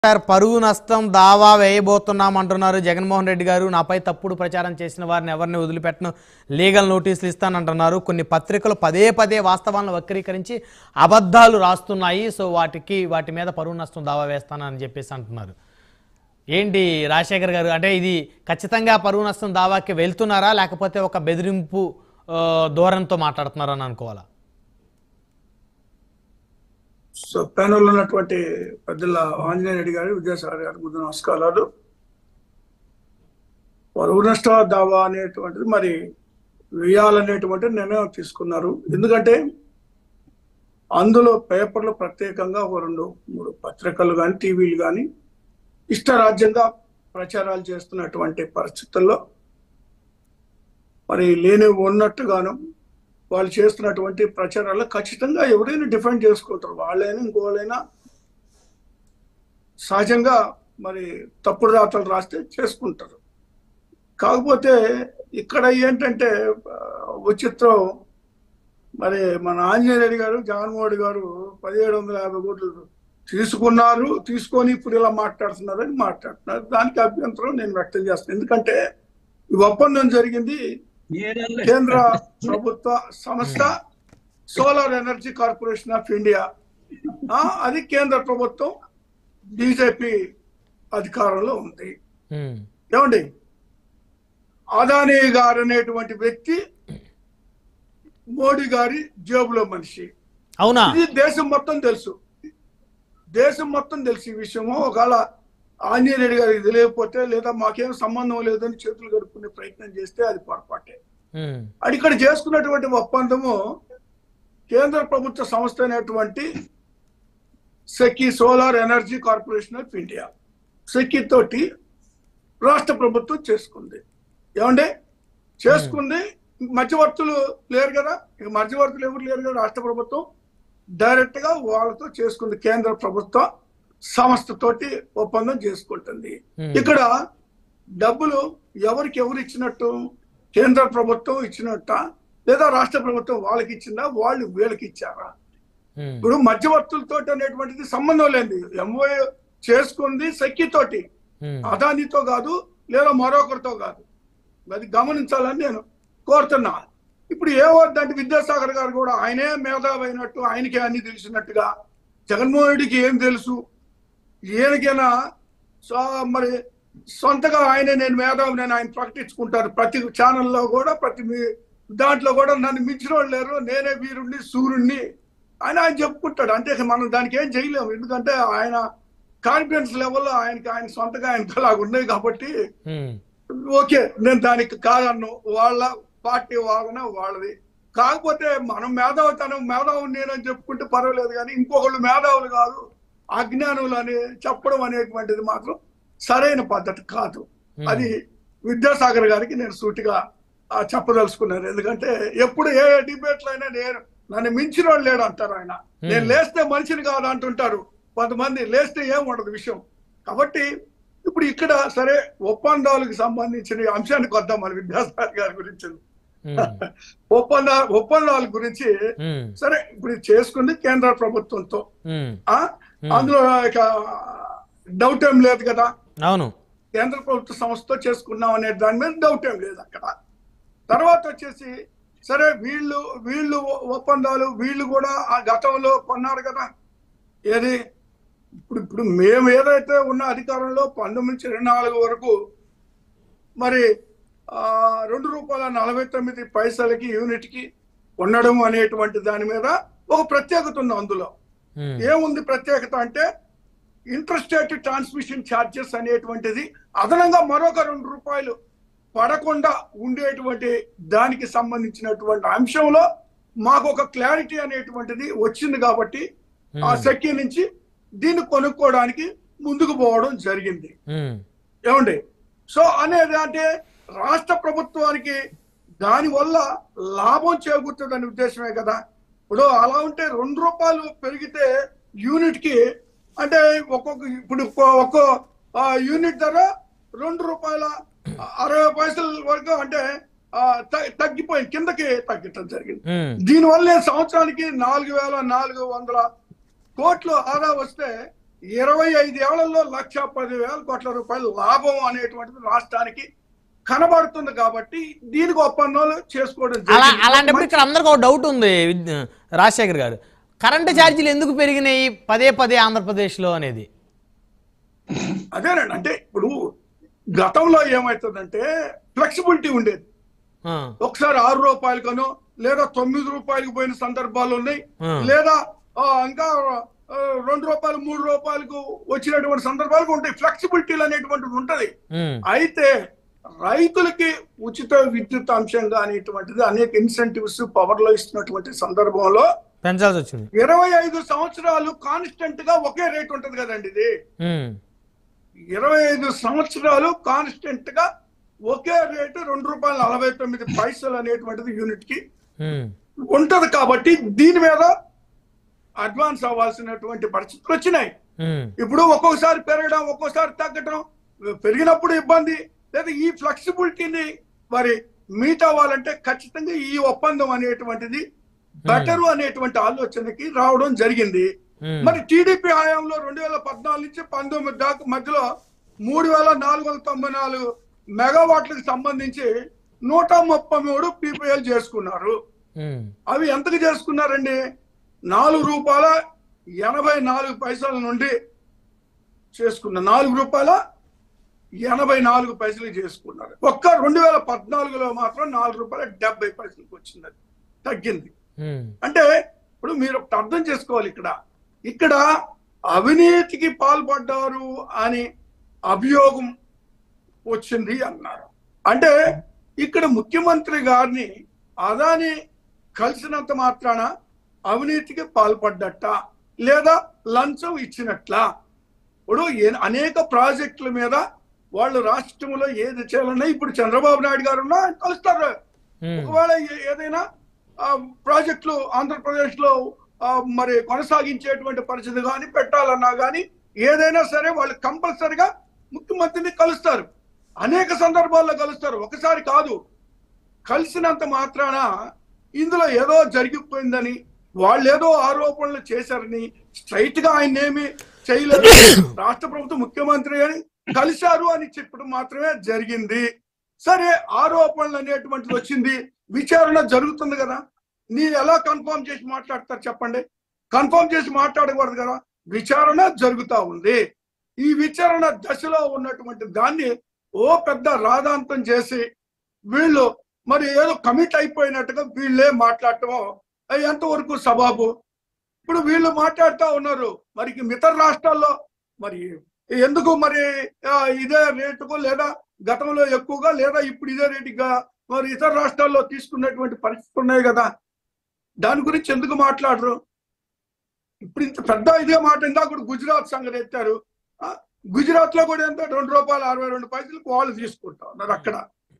Sir పరువు నష్టం దావా వేయబోతున్నాం అంటున్నారు జగన్మోహన్ రెడ్డి గారు నాపై తప్పుడు ప్రచారం చేసిన వారిని ఎవరిని వదిలిపెట్టను లీగల్ నోటీసులు ఇస్తానంటున్నారు కొన్ని పత్రికలు పదే పదే వాస్తవాలను వక్రీకరించి అబద్ధాలు రాస్తున్నాయి సో వాటికి వాటి మీద పరువు నష్టం దావా వేస్తానని చెప్పేసి అంటున్నారు ఏంటి రాజశేఖర్ గారు అంటే ఇది ఖచ్చితంగా పరువు నష్టం దావాకి వెళ్తున్నారా లేకపోతే ఒక బెదిరింపు ఆ, ధోరణితో మాట్లాడుతున్నారా అని అనుకోవాలా సో ప్యానల్ ఉన్నటువంటి పెద్దల ఆంజనేయ రెడ్డి గారు విద్యాసాగర్ గారు ముందు నమస్కారాలు పరువు నష్ట దావా అనేటువంటిది మరి వేయాలనేటువంటి నిర్ణయం తీసుకున్నారు ఎందుకంటే అందులో పేపర్లు ప్రత్యేకంగా ఒక రెండు మూడు పత్రికలు కానీ టీవీలు కానీ ఇష్టరాజ్యంగా ప్రచారాలు చేస్తున్నటువంటి పరిస్థితుల్లో మరి లేని ఉన్నట్టుగాను వాళ్ళు చేస్తున్నటువంటి ప్రచారాలు ఖచ్చితంగా ఎవరైనా డిఫెండ్ చేసుకుంటారు వాళ్ళైనా ఇంకోళ్ళైనా సహజంగా మరి తప్పుడు రాతలు రాస్తే చేసుకుంటారు కాకపోతే ఇక్కడ ఏంటంటే ఆ, విచిత్రం మరి మన ఆంజనేయ రెడ్డి గారు జగన్మోహన్ రెడ్డి గారు పదిహేడు వందల యాభై కోట్లు తీసుకున్నారు తీసుకొని ఇప్పుడు ఇలా మాట్లాడుతున్నారని మాట్లాడుతున్నారు దానికి అభ్యంతరం నేను వ్యక్తం చేస్తాను ఎందుకంటే ఈ ఒప్పందం జరిగింది కేంద్ర ప్రభుత్వ సంస్థ solar energy corporation of India ఆ, అది కేంద్ర ప్రభుత్వం బీజేపీ అధికారంలో ఉంది ఉమ్, ఏమండి అదానీ గారు అనేటువంటి వ్యక్తి మోడీ గారి జేబులో మనిషి అవునా ఇది దేశం మొత్తం తెలుసు దేశం మొత్తం తెలుసు ఈ విషయము ఒకవేళ ఆంజనేయ రెడ్డి గారికి తెలియకపోతే లేదా మాకేం సంబంధం లేదని చేతులు గడుపుకునే ప్రయత్నం చేస్తే అది పొరపాటే ఉమ్, అది ఇక్కడ చేసుకున్నటువంటి ఒప్పందము కేంద్ర ప్రభుత్వ సంస్థ అయినటువంటి SECI solar energy corporation of India SECI తోటి రాష్ట్ర ప్రభుత్వం చేసుకుంది ఏమండి చేసుకుంది మధ్యవర్తులు లేరు కదా ఇక మధ్యవర్తులు ఎవరు లేరు కదా రాష్ట్ర ప్రభుత్వం డైరెక్ట్ గా వాళ్ళతో చేసుకుంది కేంద్ర ప్రభుత్వ సంస్థతోటి ఒప్పందం చేసుకుంటుంది Hmm. ఇక్కడ డబ్బులు ఎవరికి ఎవరు ఇచ్చినట్టు కేంద్ర ప్రభుత్వం ఇచ్చినట్ట లేదా రాష్ట్ర ప్రభుత్వం వాళ్ళకి ఇచ్చిందా వాళ్ళు వీళ్ళకి ఇచ్చారా ఉమ్, ఇప్పుడు మధ్యవర్తులతో అనేటువంటిది సంబంధం లేనిది ఎంఓఏ చేసుకుంది సెక్కితోటి ఉమ్, అదానితో కాదు లేదా మరొకరితో కాదు అది గమనించాలని నేను కోరుతున్నా ఇప్పుడు ఏమవుతుందంటే విద్యాసాగర్ గారు కూడా ఆయనే మేధావి అయినట్టు ఆయనకే అన్ని తెలిసినట్టుగా జగన్మోహన్ రెడ్డికి ఏం తెలుసు ఈయనకైనా సో మరి సొంతగా ఆయనే నేను మేధావి నేను ఆయన ప్రకటించుకుంటారు ప్రతి ఛానల్లో కూడా ప్రతి మీ- దాంట్లో కూడా నన్ను మించిన వాళ్ళు లేరు నేనే వీరుణ్ణి సూర్యుణ్ణి ఆయన ఆయన చెప్పుకుంటాడు అంటే మనం దానికి ఏం చేయలేము ఎందుకంటే ఆయన కాన్ఫిడెన్స్ లెవెల్లో ఆయనకి ఆయన సొంతగా ఆయనకు అలాగ ఉన్నాయి కాబట్టి ఉమ్, ఓకే నేను దానికి కాదన్ను వాళ్ళ పార్టీ వాదన వాళ్ళది కాకపోతే మనం మేధావితనం మేధావు నేనని చెప్పుకుంటే పర్వాలేదు కానీ ఇంకొకళ్ళు మేధావులు కాదు అజ్ఞానులు అని చెప్పడం అనేటువంటిది మాత్రం సరైన పద్ధతి కాదు అది విద్యాసాగర్ గారికి నేను సూటిగా ఆ, చెప్పదలుచుకున్నాను ఎందుకంటే ఎప్పుడు ఏ డిబేట్లో అయినా నేను నన్ను మించిన వాళ్ళు లేడు అంటారు ఆయన నేను లేస్తే మనిషిని కాదు అంటుంటారు కొంతమంది లేస్తే ఏం ఉండదు విషయం కాబట్టి ఇప్పుడు ఇక్కడ సరే ఒప్పందాలకు సంబంధించిన అంశానికి వద్దాం మన విద్యాసాగర్ గారి గురించి ఉమ్, ఒప్పంద ఒప్పందాల గురించి ఉమ్, సరే ఇప్పుడు ఇది చేసుకుంది కేంద్ర ప్రభుత్వంతో ఉమ్, ఆ అందులో ఇక డౌట్ ఏం లేదు కదా అవును కేంద్ర ప్రభుత్వ సంస్థతో చేసుకున్నాం అనే దాని మీద డౌట్ ఏం లేదు అక్కడ తర్వాత వచ్చేసి సరే వీళ్ళు వీళ్ళు ఒప్పందాలు వీళ్ళు కూడా ఆ గతంలో కొన్నారు కదా ఏది ఇప్పుడు ఇప్పుడు మేము ఏదైతే ఉన్న అధికారంలో పంతొమ్మిది నుంచి ఇరవై నాలుగు వరకు మరి ఆ, రెండు రూపాయల నలభై తొమ్మిది పైసలకి యూనిట్కి ఉండడం అనేటువంటి దాని మీద ఒక ప్రత్యేకత ఉంది అందులో ఉమ్, ఏముంది ప్రత్యేకత అంటే ఇంటర్స్టేట్ ట్రాన్స్మిషన్ ఛార్జెస్ అనేటువంటిది అదనంగా మరొక రెండు రూపాయలు పడకుండా ఉండేటువంటి దానికి సంబంధించినటువంటి అంశంలో మాకు ఒక క్లారిటీ అనేటువంటిది వచ్చింది కాబట్టి ఆ సెక్కి నుంచి దీన్ని కొనుక్కోవడానికి ముందుకు పోవడం జరిగింది ఉమ్, ఏమండి సో అనేది అంటే రాష్ట్ర ప్రభుత్వానికి దానివల్ల లాభం చేకూరుతుందనే ఉద్దేశమే కదా ఇప్పుడు అలా ఉంటే రెండు రూపాయలు పెరిగితే యూనిట్ కి అంటే ఒక్కొక్క ఇప్పుడు ఒక్కో- ఒక్కో ఆ, యూనిట్ ధర రెండు రూపాయల అరవై పైసల వరకు అంటే ఆ, త- తగ్గిపోయింది కిందకి తగ్గటం జరిగింది ఉమ్, దీనివల్ల సంవత్సరానికి నాలుగు వేల నాలుగు వందల కోట్లు ఆదా వస్తే ఇరవై ఐదు ఏళ్లలో లక్ష పదివేల కోట్ల రూపాయల లాభం అనేటువంటిది రాష్ట్రానికి కనబడుతుంది కాబట్టి దీనికి ఒప్పందాలు చేసుకోవడం అలా జరిగింది. అలాంటప్పుడు ఇక్కడ అందరికి ఒక డౌట్ ఉంది విద్- రాజశేఖర్ గారు కరెంటు ఛార్జీలు ఎందుకు పెరిగినాయి పదే పదే ఆంధ్రప్రదేశ్లో అనేది అదేనండి అంటే ఇప్పుడు గతంలో ఏమవుతుందంటే ఫ్లెక్సిబిలిటీ ఉండేది ఆ, ఒకసారి ఆరు రూపాయలకను లేదా తొమ్మిది రూపాయలకు పోయిన సందర్భాలు ఉన్నాయి ఆ. లేదా ఆ, ఇంకా ఆ, రెండు రూపాయలు మూడు రూపాయలకు వచ్చినటువంటి సందర్భాలు ఉంటాయి ఫ్లెక్సిబిలిటీలు అనేటువంటిది ఉంటది ఉమ్, అయితే రైతులకి ఉచిత విద్యుత్ అంశంగా అనేటువంటిది అనేక ఇన్సెంటివ్స్ పవర్ లో ఇస్తున్నటువంటి సందర్భంలో పెంచాల్సి వచ్చింది ఇరవై ఐదు సంవత్సరాలు కాన్స్టెంట్ గా ఒకే రేట్ ఉంటది కదండి ఇది ఉమ్, ఇరవై ఐదు సంవత్సరాలు కాన్స్టెంట్ గా ఒకే రేటు రెండు రూపాయల నలభై తొమ్మిది పైసలు అనేటువంటిది యూనిట్ కి ఉమ్, ఉంటది కాబట్టి దీని మీద అడ్వాన్స్ అవ్వాల్సినటువంటి పరిస్థితులు వచ్చినాయి ఉమ్, ఇప్పుడు ఒక్కొక్కసారి పెరగడం ఒక్కొక్కసారి తగ్గడం పెరిగినప్పుడు ఇబ్బంది లేదా ఈ ఫ్లెక్సిబిలిటీని మరి మీట్ అవ్వాలంటే ఖచ్చితంగా ఈ ఒప్పందం అనేటువంటిది బెటర్ అనేటువంటి ఆలోచనకి రావడం జరిగింది ఉమ్, మరి టీడీపీ హయాంలో రెండు వేల పద్నాలుగు నుంచి పంతొమ్మిది దాకా మధ్యలో మూడు వేల నాలుగు వందల తొంభై నాలుగు మెగావాట్లకు సంబంధించి నూట ముప్పై మూడు పీపీఎల్ చేసుకున్నారు ఉమ్, అవి ఎంతకు చేసుకున్నారండి నాలుగు రూపాయల ఎనభై నాలుగు పైసల నుండి చేసుకున్న నాలుగు రూపాయల ఎనభై నాలుగు పైసలు చేసుకున్నారు ఒక్క రెండు వేల పద్నాలుగులో మాత్రం నాలుగు రూపాయల డెబ్బై పైసలకు వచ్చింది అది తగ్గింది ఉమ్, అంటే ఇప్పుడు మీరు ఒకటి అర్థం చేసుకోవాలి ఇక్కడ ఇక్కడ అవినీతికి పాల్పడ్డారు అని అభియోగం వచ్చింది అన్నారు అంటే ఇక్కడ ముఖ్యమంత్రి గారిని అదాని కలిసినంత మాత్రాన అవినీతికి పాల్పడ్డట లేదా లంచం ఇచ్చినట్లా ఇప్పుడు ఏ- అనేక ప్రాజెక్టుల మీద వాళ్ళు రాష్ట్రంలో ఏది చేయాలన్నా ఇప్పుడు చంద్రబాబు నాయుడు గారు ఉన్నా ఆయన కలుస్తారు ఉమ్, ఒకవేళ ఏ- ఏదైనా ఆ, ప్రాజెక్టులు ఆంధ్రప్రదేశ్ లో ఆ, మరి కొనసాగించేటువంటి పరిస్థితి కానీ పెట్టాలన్నా కానీ ఏదైనా సరే వాళ్ళు కంపల్సరిగా ముఖ్యమంత్రిని కలుస్తారు అనేక సందర్భాల్లో కలుస్తారు ఒకసారి కాదు కలిసినంత మాత్రాన ఇందులో ఏదో జరిగిపోయిందని వాళ్ళు ఏదో ఆరోపణలు చేశారని స్ట్రైట్ గా ఆయన ఏమి చేయలేదు రాష్ట్ర ప్రభుత్వ ముఖ్యమంత్రి అని కలిశారు అని చెప్పడం మాత్రమే జరిగింది సరే ఆరోపణలు అనేటువంటిది వచ్చింది విచారణ జరుగుతుంది కదా మీరు ఎలా కన్ఫర్మ్ చేసి మాట్లాడతారు చెప్పండి కన్ఫర్మ్ చేసి మాట్లాడకూడదు కదా విచారణ జరుగుతా ఉంది ఈ విచారణ దశలో ఉన్నటువంటి దాన్ని ఓ పెద్ద రాధాంతం చేసి వీళ్ళు మరి ఏదో కమిట్ అయిపోయినట్టుగా వీళ్ళే మాట్లాడటం అది ఎంతవరకు సబాబు ఇప్పుడు వీళ్ళు మాట్లాడుతూ ఉన్నారు మరి ఇతర రాష్ట్రాల్లో మరి ఎందుకు మరి ఆ, ఇదే రేటుకు లేదా గతంలో ఎక్కువగా లేదా ఇప్పుడు ఇదే రేటుగా మరి ఇతర రాష్ట్రాల్లో తీసుకున్నటువంటి పరిస్థితులు ఉన్నాయి కదా దాని గురించి ఎందుకు మాట్లాడరు ఇప్పుడు ఇంత పెద్ద ఇదే మాట ఇందాక కూడా గుజరాత్ సంగతి ఎత్తారు ఆ, గుజరాత్ లో కూడా ఎంత రెండు రూపాయలు అరవై రెండు పైసలకు వాళ్ళు తీసుకుంటా ఉన్నారు అక్కడ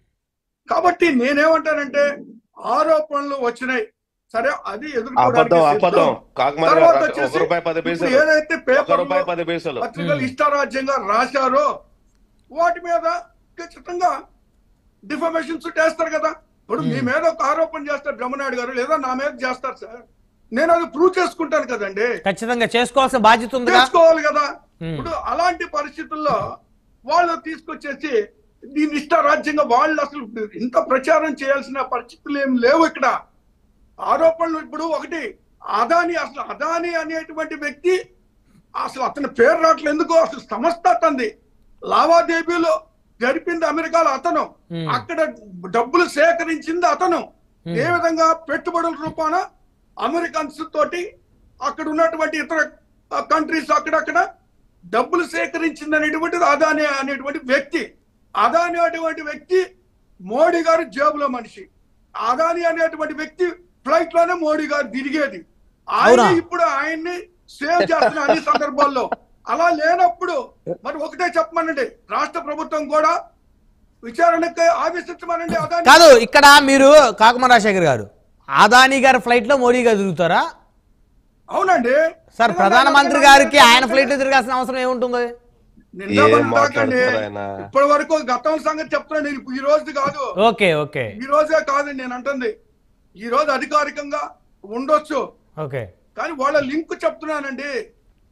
కాబట్టి నేనేమంటానంటే ఆరోపణలు వచ్చినాయి సరే అది అబద్ధం ఎదుర్కోవడానికి అబద్ధం సిద్ధం. కాకమారి తర్వాత గారు, వచ్చేసి ఒక రూపాయి పది ఇప్పుడు పైసలు ఏదైతే ఒక పేపర్ రూపాయి పది పైసలు పత్రికలు Hmm. ఇష్టారాజ్యంగా రాశారో వాటి మీద ఖచ్చితంగా డిఫమేషన్స్ చేస్తారు కదా ఇప్పుడు మీ Hmm. మీద ఒక ఆరోపణ చేస్తారు బ్రహ్మనాయుడు గారు లేదా నా మీద చేస్తారు సార్ నేను అది ప్రూవ్ చేసుకుంటాను కదండి ఖచ్చితంగా చేసుకోవాల్సిన బాధ్యత ఉందిగా చేసుకోవాలి కదా Hmm. ఇప్పుడు అలాంటి పరిస్థితుల్లో వాళ్ళు తీసుకొచ్చేసి దీని ఇష్టారాజ్యంగా వాళ్ళు అసలు ఇంత ప్రచారం చేయాల్సిన పరిస్థితులు ఏం లేవు ఇక్కడ ఆరోపణలు ఇప్పుడు ఒకటి అదాని అసలు అదాని అనేటువంటి వ్యక్తి అసలు అతని పేరు రావట్లేదు ఎందుకు అసలు సంస్థ అతంది లావాదేవీలు జరిపింది అమెరికాలో అతను Hmm. అక్కడ డబ్బులు సేకరించింది అతను Hmm. ఏ విధంగా పెట్టుబడుల రూపాన అమెరికన్స్ తోటి అక్కడ ఉన్నటువంటి ఇతర కంట్రీస్ అక్కడక్కడ డబ్బులు సేకరించింది అనేటువంటిది అదాని అనేటువంటి వ్యక్తి అదాని అనేటువంటి వ్యక్తి మోడీ గారు జేబులో మనిషి అదాని అనేటువంటి వ్యక్తి ఫ్లైట్ లోనే మోడీ గారు తిరిగేది ఆయన అవునా? ఇప్పుడు ఆయన్ని సేవ్ చేస్తున్న అన్ని సందర్భాల్లో అలా లేనప్పుడు మరి ఒకటే చెప్పమనండి రాష్ట్ర ప్రభుత్వం కూడా విచారణకి ఆదేశించమనండి అదాని కాదు ఇక్కడ మీరు కాకుమ రాజశేఖర్ గారు అదానీ గారి ఫ్లైట్ లో మోడీ గారు తిరుగుతారా అవునండి సార్ ప్రధానమంత్రి గారికి ఆయన ఫ్లైట్ లో తిరగాల్సిన అవసరం ఏముంటుంది నిన్న ఏం మనం దాకండి మాట్లాడుతున్నారు ఆయన? ఇప్పటి వరకు గతం సంగతి చెప్తున్నాను నేను ఈ రోజు కాదు ఓకే ఓకే ఈ రోజే కాదు నేను అంటుంది ఈ రోజు అధికారికంగా ఉండొచ్చు ఓకే కానీ వాళ్ళ లింక్ చెప్తున్నానండి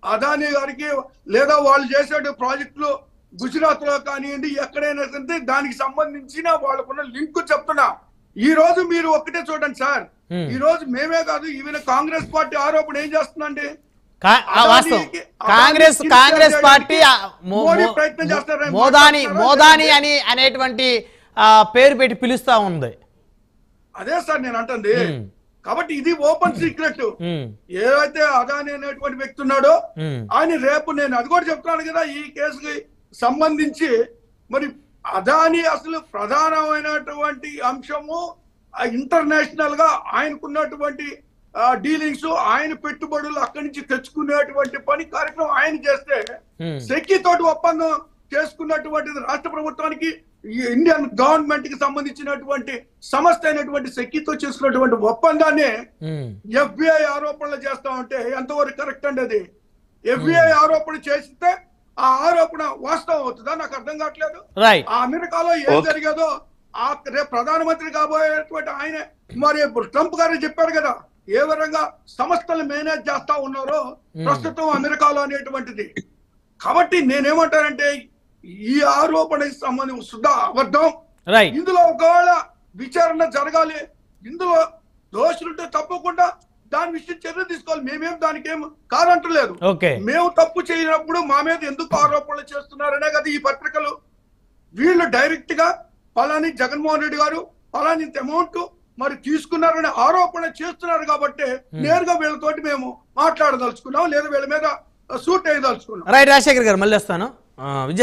అదానీ గారికి లేదా వాళ్ళు చేసే ప్రాజెక్టులు గుజరాత్ లో కానివ్వండి ఎక్కడైనా సరే దానికి సంబంధించిన వాళ్ళకున్న లింక్ చెప్తున్నా ఈ రోజు మీరు ఒక్కటే చూడండి సార్ Hmm. ఈ రోజు మేమే కాదు ఈవెన్ కాంగ్రెస్ పార్టీ ఆరోపణ ఏం చేస్తుందండి కా- ఆ వాస్తవం అదానీకి- కాంగ్రెస్ అదానీకి కాంగ్రెస్ ఇచ్చేయడానికి పార్టీ ఆ మో- మోడీ మో- ప్రయత్నం చేస్తారని మోదాని మాట్లాడుతున్నారా? మోదాని అని అనేటువంటి ఆ, పేరు పెట్టి పిలుస్తా ఉంది అదే సార్ నేను అంటుంది Hmm. కాబట్టి ఇది ఓపెన్ సీక్రెట్ ఉమ్, ఏదైతే అదాని అనేటువంటి వ్యక్తి ఉన్నాడో ఉమ్, ఆయన రేపు నేను అది కూడా చెప్తున్నాను కదా ఈ కేసుకి సంబంధించి మరి అదాని అసలు ప్రధానమైనటువంటి అంశము ఇంటర్నేషనల్ గా ఆయనకున్నటువంటి డీలింగ్స్ ఆయన పెట్టుబడులు అక్కడి నుంచి తెచ్చుకునేటువంటి పని కార్యక్రమం ఆయన చేస్తే ఉమ్, సెక్కి తోటి ఒప్పందం చేసుకున్నటువంటిది రాష్ట్ర ప్రభుత్వానికి ఈ ఇండియన్ గవర్నమెంట్ కి సంబంధించినటువంటి సంస్థ అయినటువంటి సెక్కితో చేసుకున్నటువంటి ఒప్పందాన్ని ఉమ్, ఎఫ్బిఐ ఆరోపణలు చేస్తా ఉంటే ఎంతవరకు కరెక్ట్ అండి అది ఎఫ్బిఐ ఆరోపణ చేస్తే ఆ ఆరోపణ వాస్తవం అవుతుందా నాకు అర్థం కావట్లేదు రైట్ ఆ అమెరికాలో ఏం Okay. జరిగేదో ఆ రేపు ప్రధానమంత్రి కాబోయేటువంటి ఆయన మరి ఇప్పుడు ట్రంప్ గారు చెప్పారు కదా ఏ విధంగా సంస్థలు మేనేజ్ చేస్తా ఉన్నారో ప్రస్తుతం అమెరికాలో అనేటువంటిది కాబట్టి నేనేమంటానంటే ఈ ఆరోపణకి సంబంధించి సుధా అబద్ధం రైట్ ఇందులో ఒకవేళ విచారణ జరగాలి ఇందులో దోషులుంటే తప్పకుండా దాని విషయం చర్య తీసుకోవాలి మేమేం దానికి ఏం కాదంటలేదు ఓకే మేము తప్పు చేయనప్పుడు మా మీద ఎందుకు ఆరోపణలు చేస్తున్నారనే కదా ఈ పత్రికలు వీళ్ళు డైరెక్ట్ గా పలాని జగన్మోహన్ రెడ్డి గారు పలాని ఇంత అమౌంట్ మరి తీసుకున్నారనే ఆరోపణ చేస్తున్నారు కాబట్టి నేరుగా వీళ్ళతోటి మేము మాట్లాడదలుచుకున్నాం లేదా వీళ్ళ మీద సూట్ అయ్యదలుచుకున్నాం రైట్ రాజశేఖర్ గారు మళ్ళీ వస్తాను ఆ, విజయ